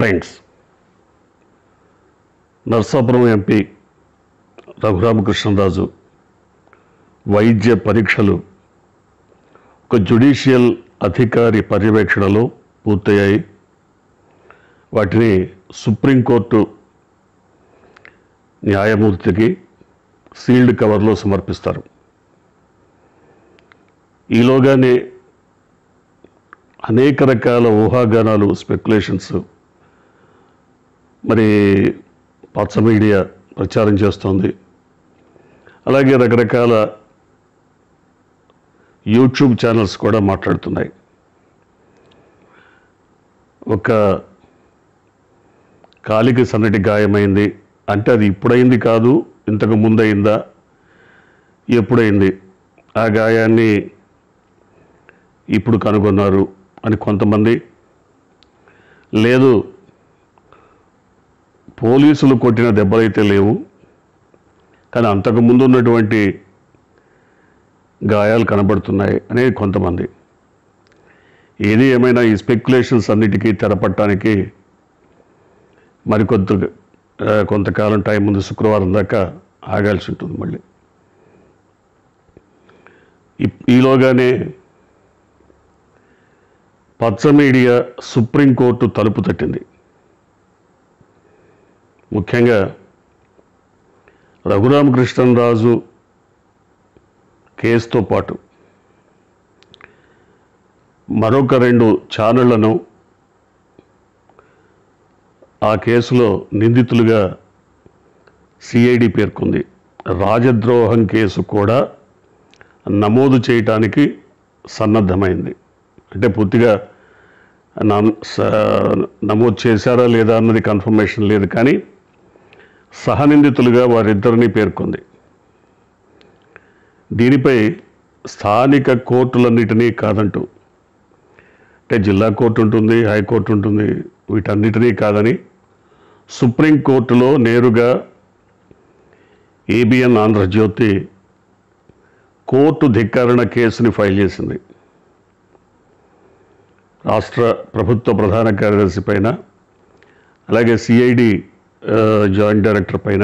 headlines Narsapuram MP Raghuramakrishnaraju వైద్య పరీక్షలు ఒక జ్యుడిషియల్ అధికారి పర్యవేక్షణలో పూర్తయ్యాయి వాటిని సుప్రీంకోర్టు న్యాయమూర్తికి సీల్డ్ కవర్లో సమర్పిస్తారు ఈలోగానే అనేక రకాల ఊహాగానాలు స్పెక్యులేషన్స్ మరి పచ్చ మీడియా ప్రచారం చేస్తోంది అలాగే రకరకాల యూట్యూబ్ ఛానల్స్ కూడా మాట్లాడుతున్నాయి ఒక కాలికి సన్నటి గాయమైంది అంటే అది ఇప్పుడైంది కాదు ఇంతకు ముందయిందా ఎప్పుడైంది ఆ గాయాన్ని ఇప్పుడు కనుగొన్నారు అని కొంతమంది లేదు పోలీసులు కొట్టిన దెబ్బలైతే లేవు కానీ అంతకు ముందు ఉన్నటువంటి గాయాలు కనబడుతున్నాయి అనేది కొంతమంది ఏది ఏమైనా ఈ స్పెక్యులేషన్స్ అన్నిటికీ తెరపట్టడానికి మరికొంత ఆ, కొంతకాలం టైం ముందు శుక్రవారం దాకా ఆగాల్సి ఉంటుంది మళ్ళీ ఈ- ఈలోగానే పచ్చ మీడియా సుప్రీంకోర్టు తలుపు తట్టింది ముఖ్యంగా రఘురామకృష్ణరాజు కేసుతో పాటు మరొక రెండు ఛానళ్లను ఆ కేసులో నిందితులుగా సిఐడి పేర్కొంది రాజద్రోహం కేసు కూడా నమోదు చేయటానికి సన్నద్ధమైంది అంటే పూర్తిగా నమ్- స- నమోదు చేశారా లేదా అన్నది కన్ఫర్మేషన్ లేదు కానీ సహనిందితులుగా వారిద్దరిని పేర్కొంది దీనిపై స్థానిక కోర్టులన్నిటినీ కాదంటూ అంటే జిల్లా కోర్టు ఉంటుంది హైకోర్టు ఉంటుంది వీటన్నిటినీ కాదని సుప్రీంకోర్టులో నేరుగా ఏబిఎన్ ఆంధ్రజ్యోతి కోర్టు ధిక్కరణ కేసుని ఫైల్ చేసింది రాష్ట్ర ప్రభుత్వ ప్రధాన కార్యదర్శి పైన అలాగే సిఐడి జాయింట్ డైరెక్టర్ పైన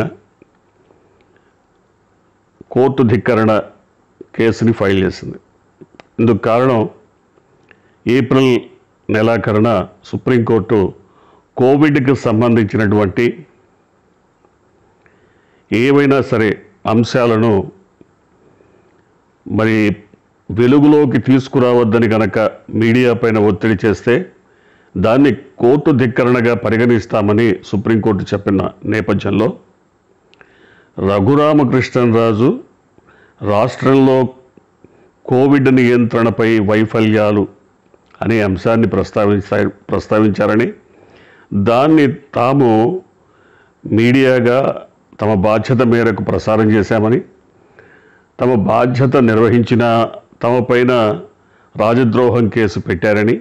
కోర్టు ధిక్కరణ కేసుని ఫైల్ చేసింది ఇందుకు కారణం ఏప్రిల్ నెలాఖరున సుప్రీంకోర్టు కోవిడ్కి సంబంధించినటువంటి ఏవైనా సరే అంశాలను మరి వెలుగులోకి తీసుకురావద్దని కనుక మీడియా పైన ఒత్తిడి చేస్తే దాన్ని కోర్టు ధిక్కరణగా పరిగణిస్తామని సుప్రీంకోర్టు చెప్పిన నేపథ్యంలో రఘురామకృష్ణరాజు రాష్ట్రంలో కోవిడ్ నియంత్రణపై వైఫల్యాలు అనే అంశాన్ని ప్రస్తావించా ప్రస్తావించారని దాన్ని తాము మీడియాగా తమ బాధ్యత మేరకు ప్రసారం చేశామని తమ బాధ్యత నిర్వహించిన తమ పైన రాజద్రోహం కేసు పెట్టారని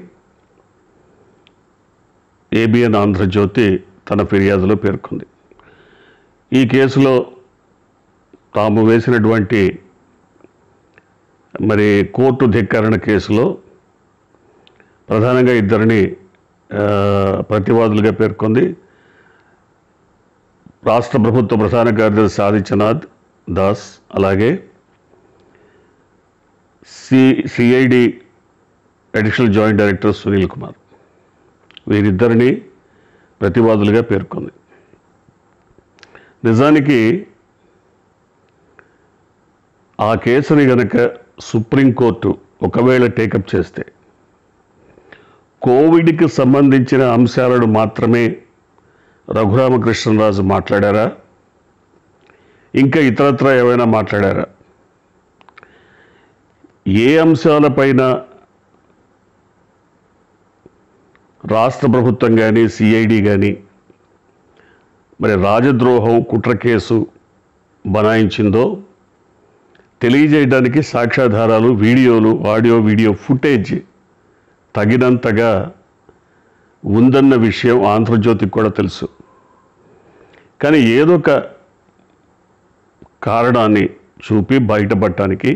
ఏబిఎన్ ఆంధ్రజ్యోతి తన ఫిర్యాదులో పేర్కొంది ఈ కేసులో తాము వేసినటువంటి మరి కోర్టు ధిక్కరణ కేసులో ప్రధానంగా ఇద్దరిని ఆ, ప్రతివాదులుగా పేర్కొంది రాష్ట్ర ప్రభుత్వ ప్రధాన కార్యదర్శి ఆదిత్యనాథ్ దాస్ అలాగే C CID additional joint director Sunil Kumar వీరిద్దరిని ప్రతివాదులుగా పేర్కొంది నిజానికి ఆ కేసుని గనక సుప్రీంకోర్టు ఒకవేళ టేకప్ చేస్తే కోవిడ్కి సంబంధించిన అంశాలను మాత్రమే రఘురామకృష్ణరాజు మాట్లాడారా ఇంకా ఇతరత్ర ఏమైనా మాట్లాడారా ఏ అంశాలపైన రాష్ట్ర ప్రభుత్వం కానీ సిఐడి కానీ మరి రాజద్రోహం కుట్ర కేసు బనాయించిందో తెలియజేయడానికి సాక్ష్యాధారాలు వీడియోలు ఆడియో వీడియో ఫుటేజ్ తగినంతగా ఉందన్న విషయం ఆంధ్రజ్యోతికి కూడా తెలుసు కానీ ఏదో ఒక కారణాన్ని చూపి బయటపడటానికి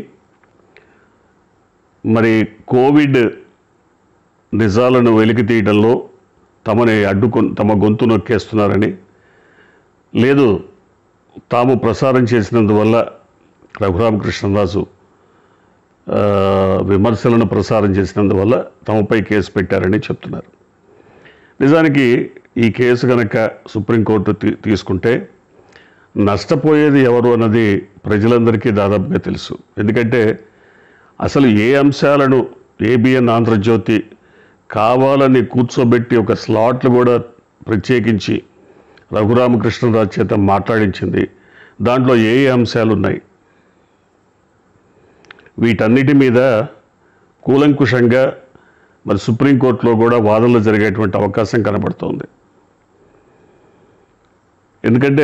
మరి కోవిడ్ నిజాలను వెలికి తీయడంలో తమని అడ్డుకు తమ గొంతు నొక్కేస్తున్నారని లేదు తాము ప్రసారం చేసినందువల్ల రఘురామకృష్ణరాజు ఆ, విమర్శలను ప్రసారం చేసినందువల్ల తమపై కేసు పెట్టారని చెప్తున్నారు నిజానికి ఈ కేసు కనుక సుప్రీంకోర్టు తీ- తీసుకుంటే నష్టపోయేది ఎవరు అన్నది ప్రజలందరికీ దాదాపుగా తెలుసు ఎందుకంటే అసలు ఏ అంశాలను ఏబిఎన్ ఆంధ్రజ్యోతి కావాలని కూర్చోబెట్టి ఒక స్లాట్లు కూడా ప్రత్యేకించి రఘురామకృష్ణరాజు చేత మాట్లాడించింది దాంట్లో ఏ ఏ అంశాలు ఉన్నాయి వీటన్నిటి మీద కూలంకుషంగా మరి సుప్రీంకోర్టులో కూడా వాదనలు జరిగేటువంటి అవకాశం కనబడుతోంది ఎందుకంటే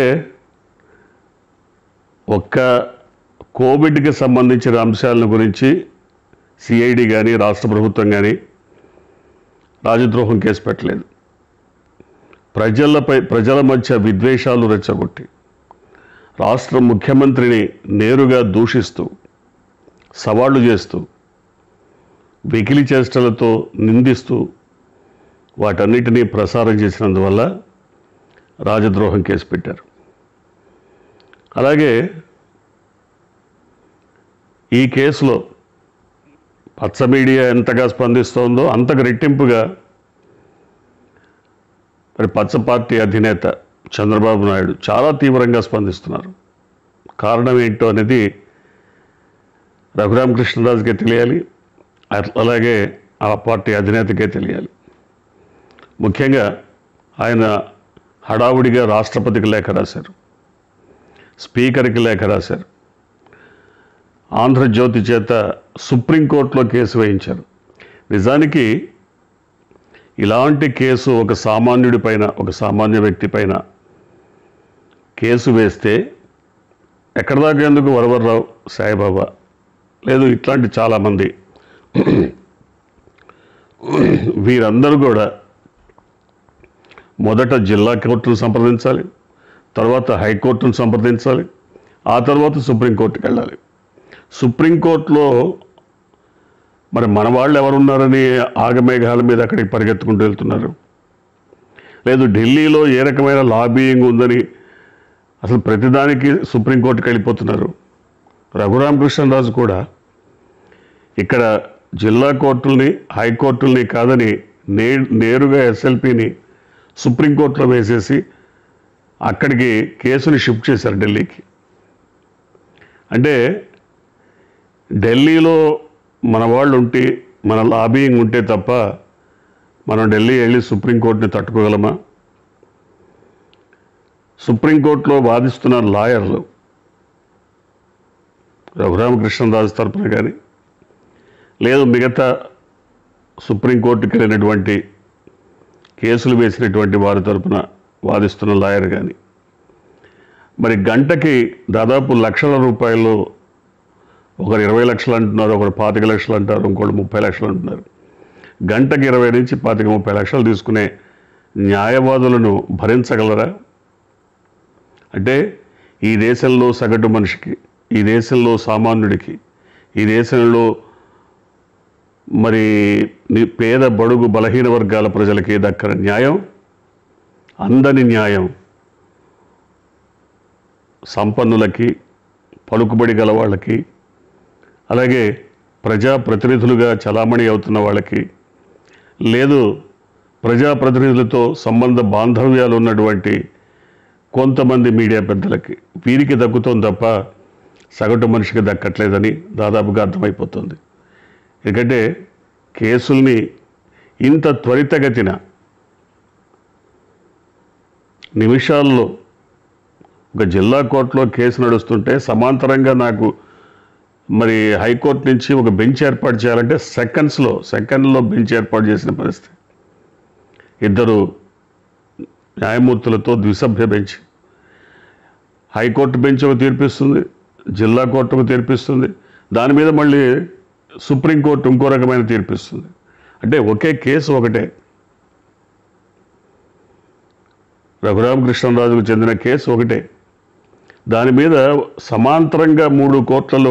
ఒక్క కోవిడ్కి సంబంధించిన అంశాలను గురించి సిఐడి కానీ రాష్ట్ర ప్రభుత్వం కానీ రాజద్రోహం కేసు పెట్టలేదు ప్రజలపై ప్రజల మధ్య విద్వేషాలు రెచ్చగొట్టి రాష్ట్ర ముఖ్యమంత్రిని నేరుగా దూషిస్తూ సవాళ్లు చేస్తూ వెకిలి చేష్టలతో నిందిస్తూ వాటన్నిటినీ ప్రసారం చేసినందువల్ల రాజద్రోహం కేసు పెట్టారు అలాగే ఈ కేసులో పచ్చ మీడియా ఎంతగా స్పందిస్తోందో అంతకు రెట్టింపుగా మరి పచ్చ పార్టీ అధినేత చంద్రబాబు నాయుడు చాలా తీవ్రంగా స్పందిస్తున్నారు కారణం ఏంటో అనేది రఘురామకృష్ణరాజుకే తెలియాలి అట్- అలాగే ఆ పార్టీ అధినేతకే తెలియాలి ముఖ్యంగా ఆయన హడావుడిగా రాష్ట్రపతికి లేఖ రాశారు స్పీకర్కి లేఖ రాశారు ఆంధ్రజ్యోతి చేత సుప్రీంకోర్టులో కేసు వేయించారు నిజానికి ఇలాంటి కేసు ఒక సామాన్యుడి పైన ఒక సామాన్య వ్యక్తి పైన కేసు వేస్తే ఎక్కడ దాకా ఎందుకు వరవర్రావు సాయిబాబా లేదు ఇట్లాంటి చాలామంది వీరందరూ కూడా మొదట జిల్లా కోర్టును సంప్రదించాలి తర్వాత హైకోర్టును సంప్రదించాలి ఆ తర్వాత సుప్రీంకోర్టుకి వెళ్ళాలి సుప్రీంకోర్టులో మరి మన వాళ్ళు ఎవరున్నారని ఆగమేఘాల మీద అక్కడికి పరిగెత్తుకుంటూ వెళ్తున్నారు లేదు ఢిల్లీలో ఏ రకమైన లాబీయింగ్ ఉందని అసలు ప్రతిదానికి సుప్రీంకోర్టుకి వెళ్ళిపోతున్నారు రఘురామకృష్ణరాజు కూడా ఇక్కడ జిల్లా కోర్టుల్ని హైకోర్టుల్ని కాదని నే నేరుగా ఎస్ఎల్పిని సుప్రీంకోర్టులో వేసేసి అక్కడికి కేసుని షిఫ్ట్ చేశారు ఢిల్లీకి అంటే ఢిల్లీలో మన వాళ్ళు ఉంటే మన లాబీయింగ్ ఉంటే తప్ప మనం ఢిల్లీ వెళ్ళి సుప్రీంకోర్టుని తట్టుకోగలమా సుప్రీంకోర్టులో వాదిస్తున్న లాయర్లు రఘురామకృష్ణరాజు తరపున కానీ లేదు మిగతా సుప్రీంకోర్టుకి వెళ్ళినటువంటి కేసులు వేసినటువంటి వారి తరపున వాదిస్తున్న లాయర్ కానీ మరి గంటకి దాదాపు లక్షల రూపాయలు ఒకరు ఇరవై లక్షలు అంటున్నారు ఒకరు పాతిక లక్షలు అంటారు ఇంకోటి ముప్పై లక్షలు అంటున్నారు గంటకి ఇరవై నుంచి పాతిక ముప్పై లక్షలు తీసుకునే న్యాయవాదులను భరించగలరా అంటే ఈ దేశంలో సగటు మనిషికి ఈ దేశంలో సామాన్యుడికి ఈ దేశంలో మరి ని- పేద బడుగు బలహీన వర్గాల ప్రజలకి దక్కని న్యాయం అందని న్యాయం సంపన్నులకి పలుకుబడి గల వాళ్ళకి అలాగే ప్రజాప్రతినిధులుగా చలామణి అవుతున్న వాళ్ళకి లేదు ప్రజాప్రతినిధులతో సంబంధ బాంధవ్యాలు ఉన్నటువంటి కొంతమంది మీడియా పెద్దలకి వీరికి దక్కుతోంది తప్ప సగటు మనిషికి దక్కట్లేదని దాదాపుగా అర్థమైపోతుంది ఎందుకంటే కేసుల్ని ఇంత త్వరితగతిన నిమిషాల్లో ఒక జిల్లా కోర్టులో కేసు నడుస్తుంటే సమాంతరంగా నాకు మరి హైకోర్టు నుంచి ఒక బెంచ్ ఏర్పాటు చేయాలంటే సెకండ్స్లో సెకండ్లో బెంచ్ ఏర్పాటు చేసిన పరిస్థితి ఇద్దరు న్యాయమూర్తులతో ద్విసభ్య బెంచ్ హైకోర్టు బెంచ్ ఒక తీర్పిస్తుంది జిల్లా కోర్టు ఒక తీర్పిస్తుంది దాని మీద మళ్ళీ సుప్రీంకోర్టు ఇంకో రకమైన తీర్పిస్తుంది అంటే ఒకే కేసు ఒకటే రఘురామకృష్ణరాజుకు చెందిన కేసు ఒకటే దాని మీద సమాంతరంగా మూడు కోట్లలో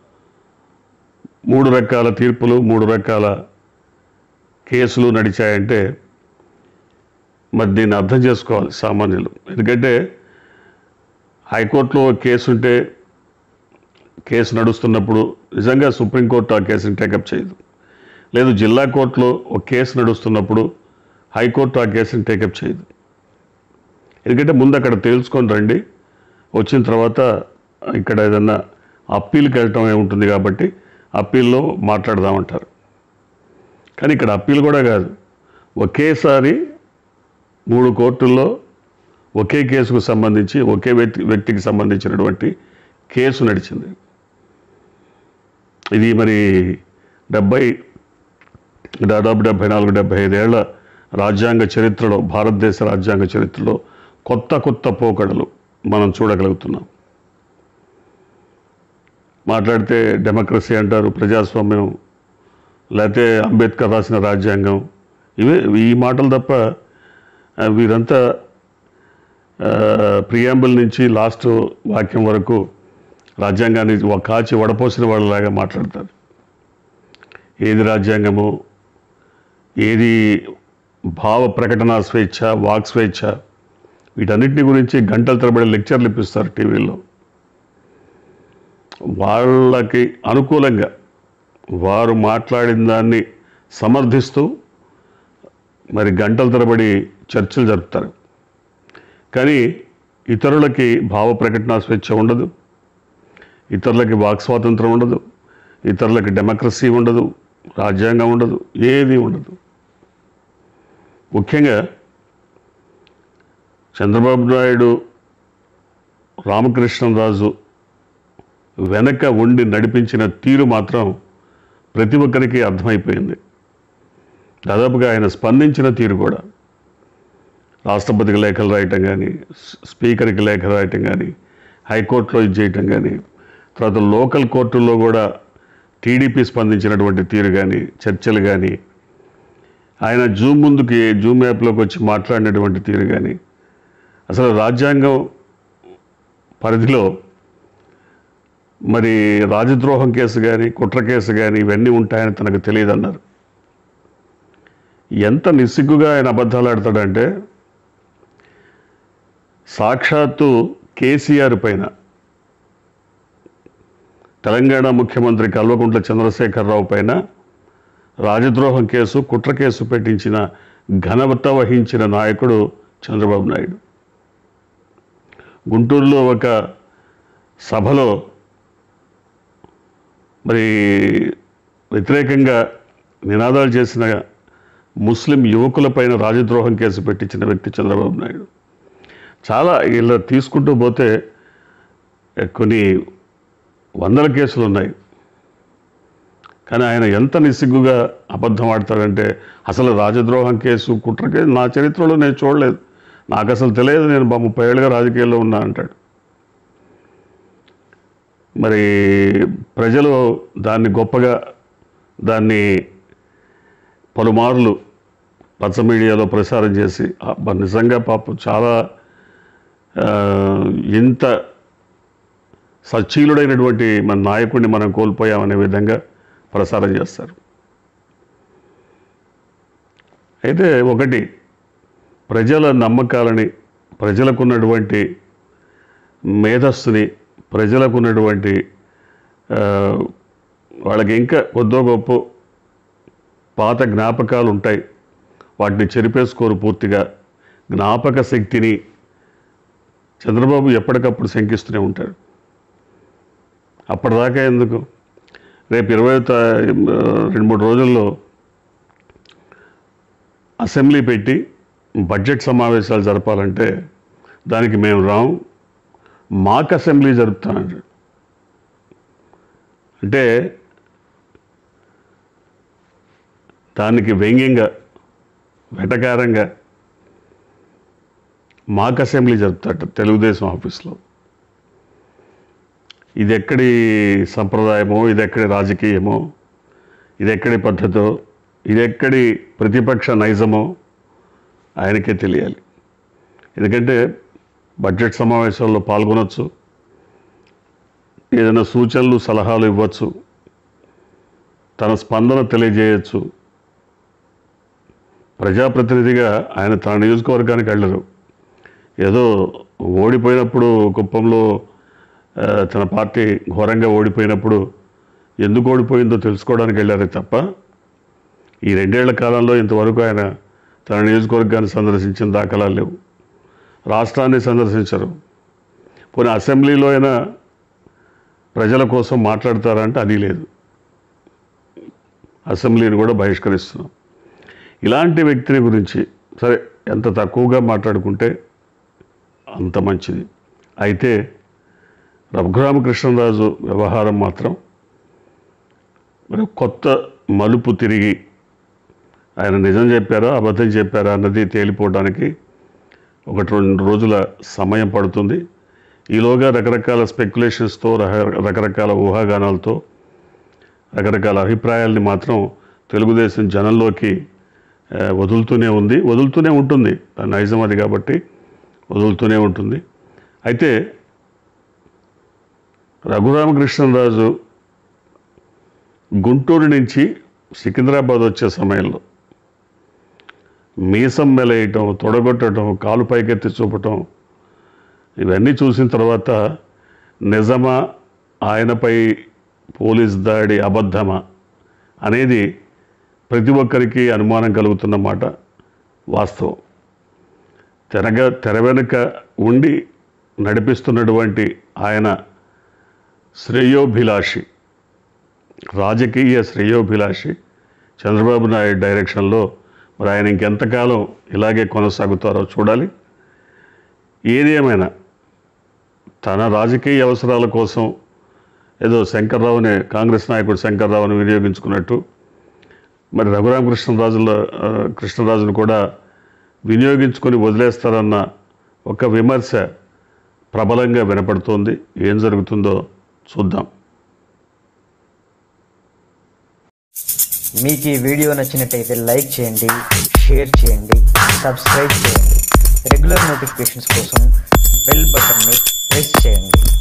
మూడు రకాల తీర్పులు మూడు రకాల కేసులు నడిచాయంటే మరి దీన్ని అర్థం చేసుకోవాలి సామాన్యులు ఎందుకంటే హైకోర్టులో ఒక కేసు ఉంటే కేసు నడుస్తున్నప్పుడు నిజంగా సుప్రీంకోర్టు ఆ కేసుని టేకప్ చేయదు లేదు జిల్లా కోర్టులో ఒక కేసు నడుస్తున్నప్పుడు హైకోర్టు ఆ కేసుని టేకప్ చేయదు ఎందుకంటే ముందు అక్కడ తేల్చుకొని రండి వచ్చిన తర్వాత ఇక్కడ ఏదన్నా అప్పీల్కి వెళ్ళటం ఏముంటుంది కాబట్టి అప్పీల్లో మాట్లాడదామంటారు కానీ ఇక్కడ అప్పీల్ కూడా కాదు ఒకేసారి మూడు కోర్టుల్లో ఒకే కేసుకు సంబంధించి ఒకే వ్యక్తి వ్యక్తికి సంబంధించినటువంటి కేసు నడిచింది ఇది మరి డెబ్బై దాదాపు డెబ్బై నాలుగు డెబ్బై ఐదేళ్ల రాజ్యాంగ చరిత్రలో భారతదేశ రాజ్యాంగ చరిత్రలో కొత్త కొత్త పోకడలు మనం చూడగలుగుతున్నాం మాట్లాడితే డెమోక్రసీ అంటారు ప్రజాస్వామ్యం లేకపోతే అంబేద్కర్ రాసిన రాజ్యాంగం ఇవే ఈ మాటలు తప్ప ఆ, వీరంతా ప్రియాంబుల్ నుంచి లాస్ట్ వాక్యం వరకు రాజ్యాంగాన్ని ఒక కాచి వడపోసిన వాళ్ళలాగా మాట్లాడతారు ఏది రాజ్యాంగము ఏది భావ ప్రకటన స్వేచ్ఛ వాక్ స్వేచ్ఛ వీటన్నిటిని గురించి గంటల తరబడి లెక్చర్లు ఇప్పిస్తారు టీవీలో వాళ్ళకి అనుకూలంగా వారు మాట్లాడిన దాన్ని సమర్థిస్తూ మరి గంటల తరబడి చర్చలు జరుపుతారు కానీ ఇతరులకి భావ ప్రకటన స్వేచ్ఛ ఉండదు ఇతరులకి వాక్ స్వాతంత్రం ఉండదు ఇతరులకి డెమోక్రసీ ఉండదు రాజ్యాంగం ఉండదు ఏది ఉండదు ముఖ్యంగా చంద్రబాబు నాయుడు రామకృష్ణరాజు వెనక ఉండి నడిపించిన తీరు మాత్రం ప్రతి ఒక్కరికి అర్థమైపోయింది దాదాపుగా ఆయన స్పందించిన తీరు కూడా రాష్ట్రపతికి లేఖలు రాయటం కానీ స్పీకర్కి లేఖ రాయటం కానీ హైకోర్టులో ఇది చేయటం కానీ తర్వాత లోకల్ కోర్టుల్లో కూడా టీడీపీ స్పందించినటువంటి తీరు కానీ చర్చలు కానీ ఆయన జూమ్ ముందుకి జూమ్ యాప్లోకి వచ్చి మాట్లాడినటువంటి తీరు కానీ అసలు రాజ్యాంగం పరిధిలో మరి రాజద్రోహం కేసు కానీ కుట్ర కేసు కానీ ఇవన్నీ ఉంటాయని తనకు తెలియదన్నారు ఎంత నిస్సిగ్గుగా ఆయన అబద్ధాలు ఆడతాడంటే సాక్షాత్తు కేసీఆర్ పైన తెలంగాణ ముఖ్యమంత్రి కల్వకుంట్ల చంద్రశేఖరరావు పైన రాజద్రోహం కేసు కుట్ర కేసు పెట్టించిన ఘనత వహించిన నాయకుడు చంద్రబాబు నాయుడు గుంటూరులో ఒక సభలో మరి వ్యతిరేకంగా నినాదాలు చేసిన ముస్లిం యువకులపైన రాజద్రోహం కేసు పెట్టించిన వ్యక్తి చంద్రబాబు నాయుడు చాలా ఇలా తీసుకుంటూ పోతే కొన్ని వందల కేసులు ఉన్నాయి కానీ ఆయన ఎంత నిస్సిగ్గుగా అబద్ధం ఆడతాడంటే అసలు రాజద్రోహం కేసు కుట్ర కేసు నా చరిత్రలో నేను చూడలేదు నాకు అసలు తెలియదు నేను బా ముప్పై ఏళ్ళుగా రాజకీయాల్లో ఉన్నా అంటాడు మరి ప్రజలు దాన్ని గొప్పగా దాన్ని పలుమార్లు పచ్చ మీడియాలో ప్రసారం చేసి అబ్బా, నిజంగా పాపం చాలా ఆ, ఇంత సచ్చీలుడైనటువంటి మన నాయకుడిని మనం కోల్పోయామనే విధంగా ప్రసారం చేస్తారు అయితే ఒకటి ప్రజల నమ్మకాలని ప్రజలకున్నటువంటి మేధస్సుని ప్రజలకున్నటువంటి ఆ, వాళ్ళకి ఇంకా కొద్దో గొప్ప పాత జ్ఞాపకాలు ఉంటాయి వాటిని చెరిపేసుకోరు పూర్తిగా జ్ఞాపక శక్తిని చంద్రబాబు ఎప్పటికప్పుడు శంకిస్తూనే ఉంటాడు అప్పటిదాకా ఎందుకు రేపు ఇరవై తా రెండు మూడు రోజుల్లో అసెంబ్లీ పెట్టి బడ్జెట్ సమావేశాలు జరపాలంటే దానికి మేము రాం మాక్ అసెంబ్లీ జరుపుతానంటాడు అంటే దానికి వ్యంగ్యంగా వెటకారంగా మాక్ అసెంబ్లీ జరుపుతాట తెలుగుదేశం ఆఫీస్లో ఇది ఎక్కడి సంప్రదాయమో ఇది ఎక్కడి రాజకీయమో ఇది ఎక్కడి పద్ధతో ఇది ఎక్కడి ప్రతిపక్ష నైజమో ఆయనకే తెలియాలి ఎందుకంటే బడ్జెట్ సమావేశాల్లో పాల్గొనవచ్చు ఏదైనా సూచనలు సలహాలు ఇవ్వచ్చు తన స్పందన తెలియజేయచ్చు ప్రజాప్రతినిధిగా ఆయన తన నియోజకవర్గానికి వెళ్ళరు ఏదో ఓడిపోయినప్పుడు కుప్పంలో ఆ, తన పార్టీ ఘోరంగా ఓడిపోయినప్పుడు ఎందుకు ఓడిపోయిందో తెలుసుకోవడానికి వెళ్ళారే తప్ప ఈ రెండేళ్ల కాలంలో ఇంతవరకు ఆయన తన నియోజకవర్గాన్ని సందర్శించిన దాఖలాలు లేవు రాష్ట్రాన్ని సందర్శించరు పోనీ అసెంబ్లీలో అయినా ప్రజల కోసం మాట్లాడతారంటే అది లేదు అసెంబ్లీని కూడా బహిష్కరిస్తున్నాం ఇలాంటి వ్యక్తిని గురించి సరే ఎంత తక్కువగా మాట్లాడుకుంటే అంత మంచిది అయితే రఘురామకృష్ణరాజు వ్యవహారం మాత్రం మరి కొత్త మలుపు తిరిగి ఆయన నిజం చెప్పారా అబద్ధం చెప్పారా అన్నది తేలిపోవడానికి ఒకటి రెండు రోజుల సమయం పడుతుంది ఈలోగా రకరకాల స్పెక్యులేషన్స్తో రక- రకరకాల ఊహాగానాలతో రకరకాల అభిప్రాయాల్ని మాత్రం తెలుగుదేశం జనంలోకి ఆ, వదులుతూనే ఉంది వదులుతూనే ఉంటుంది నైజం అది కాబట్టి వదులుతూనే ఉంటుంది అయితే రఘురామకృష్ణరాజు గుంటూరు నుంచి సికింద్రాబాద్ వచ్చే సమయంలో మీసం మెలేయటం తొడగొట్టడం కాలు పైకెత్తి చూపటం ఇవన్నీ చూసిన తర్వాత నిజమా ఆయనపై పోలీస్ దాడి అబద్ధమా అనేది ప్రతి ఒక్కరికి అనుమానం కలుగుతున్న మాట వాస్తవం తెరగ తెర వెనుక ఉండి నడిపిస్తున్నటువంటి ఆయన శ్రేయోభిలాషి రాజకీయ శ్రేయోభిలాషి చంద్రబాబు నాయుడు డైరెక్షన్లో మరి ఆయన ఇంకెంతకాలం ఇలాగే కొనసాగుతారో చూడాలి ఏది ఏమైనా తన రాజకీయ అవసరాల కోసం ఏదో శంకర్రావుని కాంగ్రెస్ నాయకుడు శంకర్రావుని వినియోగించుకున్నట్టు మరి రఘురామకృష్ణరాజుల ఆ, కృష్ణరాజును కూడా వినియోగించుకొని వదిలేస్తారన్న ఒక విమర్శ ప్రబలంగా వినపడుతోంది ఏం జరుగుతుందో చూద్దాం మీకు ఈ వీడియో నచ్చినట్టయితే లైక్ చేయండి షేర్ చేయండి సబ్స్క్రైబ్ చేయండి రెగ్యులర్ నోటిఫికేషన్స్ కోసం బెల్ బటన్ని ప్రెస్ చేయండి